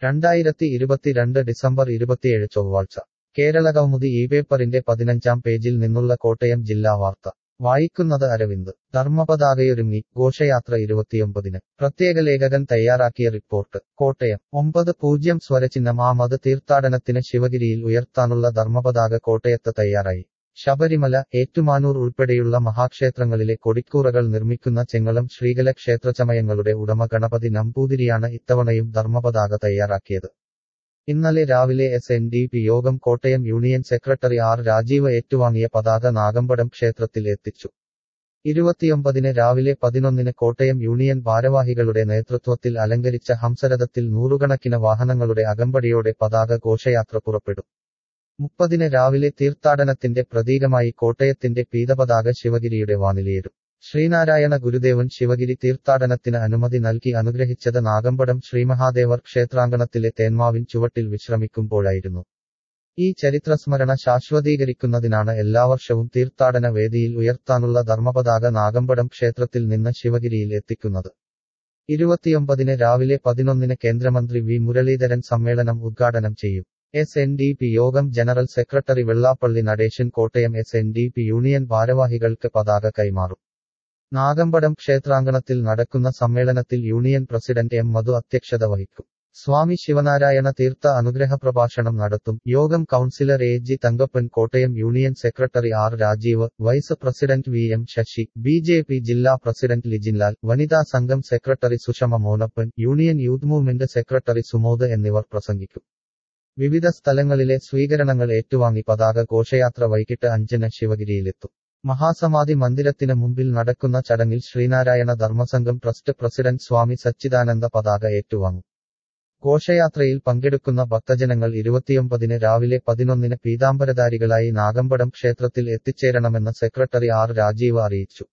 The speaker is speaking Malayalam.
രണ്ടായിരത്തി ഇരുപത്തിരണ്ട് ഡിസംബർ ഇരുപത്തിയേഴ് ചൊവ്വാഴ്ച കേരള കൗമുദി ഈ പേപ്പറിന്റെ പതിനഞ്ചാം പേജിൽ നിന്നുള്ള കോട്ടയം ജില്ലാ വാർത്ത വായിക്കുന്നത് അരവിന്ദ് ധർമ്മപതാകയൊരുങ്ങി ഘോഷയാത്ര ഇരുപത്തിയൊമ്പതിന് പ്രത്യേക ലേഖകൻ തയ്യാറാക്കിയ റിപ്പോർട്ട് കോട്ടയം ഒമ്പത് പൂജ്യം സ്വരചിഹ്നം ആമത് തീർത്ഥാടനത്തിന് ശിവഗിരിയിൽ ഉയർത്താനുള്ള ധർമ്മപതാക കോട്ടയത്ത് തയ്യാറായി ശബരിമല ഏറ്റുമാനൂർ ഉൾപ്പെടെയുള്ള മഹാക്ഷേത്രങ്ങളിലെ കൊടിക്കൂറകൾ നിർമ്മിക്കുന്ന ചെങ്ങളം ശ്രീകല ക്ഷേത്രചമയങ്ങളുടെ ഉടമ ഗണപതി നമ്പൂതിരിയാണ് ഇത്തവണയും ധർമ്മപതാക തയ്യാറാക്കിയത് ഇന്നലെ രാവിലെ S N D P Yogam Kottayam union secretary R Rajeev ഏറ്റുവാങ്ങിയ പതാക നാഗമ്പടം ക്ഷേത്രത്തിൽ എത്തിച്ചു ഇരുപത്തിയൊമ്പതിന് രാവിലെ പതിനൊന്നിന് കോട്ടയം യൂണിയൻ ഭാരവാഹികളുടെ നേതൃത്വത്തിൽ അലങ്കരിച്ച ഹംസരഥത്തിൽ നൂറുകണക്കിന് വാഹനങ്ങളുടെ അകമ്പടിയോടെ പതാക ഘോഷയാത്ര പുറപ്പെടും മുപ്പതിന് രാവിലെ തീർത്ഥാടനത്തിന്റെ പ്രതീകമായി കോട്ടയത്തിന്റെ പീതപതാക ശിവഗിരിയുടെ വാനിലേറും ശ്രീനാരായണ ഗുരുദേവൻ ശിവഗിരി തീർത്ഥാടനത്തിന് അനുമതി നൽകി അനുഗ്രഹിച്ചത് നാഗമ്പടം ശ്രീമഹാദേവർ ക്ഷേത്രാങ്കണത്തിലെ തേന്മാവിൻ ചുവട്ടിൽ വിശ്രമിക്കുമ്പോഴായിരുന്നു ഈ ചരിത്രസ്മരണ ശാശ്വതീകരിക്കുന്നതിനാണ് എല്ലാ വർഷവും തീർത്ഥാടന വേദിയിൽ ഉയർത്താനുള്ള ധർമ്മപതാക നാഗമ്പടം ക്ഷേത്രത്തിൽ നിന്ന് ശിവഗിരിയിൽ എത്തിക്കുന്നത് ഇരുപത്തിയൊമ്പതിന് രാവിലെ പതിനൊന്നിന് കേന്ദ്രമന്ത്രി വി മുരളീധരൻ സമ്മേളനം ഉദ്ഘാടനം ചെയ്യും S N D P Yogam general secretary Vellappally Natesan Kottayam S N D P union ഭാരവാഹികൾക്ക് പതാക കൈമാറും നാഗമ്പടം ക്ഷേത്രാങ്കണത്തിൽ നടക്കുന്ന സമ്മേളനത്തിൽ യൂണിയൻ പ്രസിഡന്റ് എം മധു അധ്യക്ഷത വഹിക്കും സ്വാമി ശിവനാരായണ തീർത്ഥ അനുഗ്രഹ പ്രഭാഷണം നടത്തും Yogam councillor A G Thankappan Kottayam union secretary R Rajeev vice president V M Sasi B J P ജില്ലാ president Lijinlal Vanitha Sangham secretary Sushama Monappan union youth movement secretary Sumod എന്നിവർ പ്രസംഗിക്കും വിവിധ സ്ഥലങ്ങളിലെ സ്വീകരണങ്ങൾ ഏറ്റുവാങ്ങി പതാക ഘോഷയാത്ര വൈകിട്ട് അഞ്ചിന് ശിവഗിരിയിലെത്തും മഹാസമാധി മന്ദിരത്തിന് മുമ്പിൽ നടക്കുന്ന ചടങ്ങിൽ ശ്രീനാരായണ ധർമ്മസംഘം ട്രസ്റ്റ് പ്രസിഡന്റ് സ്വാമി സച്ചിദാനന്ദ പതാക ഏറ്റുവാങ്ങും ഘോഷയാത്രയിൽ പങ്കെടുക്കുന്ന ഭക്തജനങ്ങൾ ഇരുപത്തിയൊമ്പതിന് രാവിലെ പതിനൊന്നിന് പീതാംബരധാരികളായി നാഗമ്പടം ക്ഷേത്രത്തിൽ എത്തിച്ചേരണമെന്ന് സെക്രട്ടറി ആർ രാജീവ് അറിയിച്ചു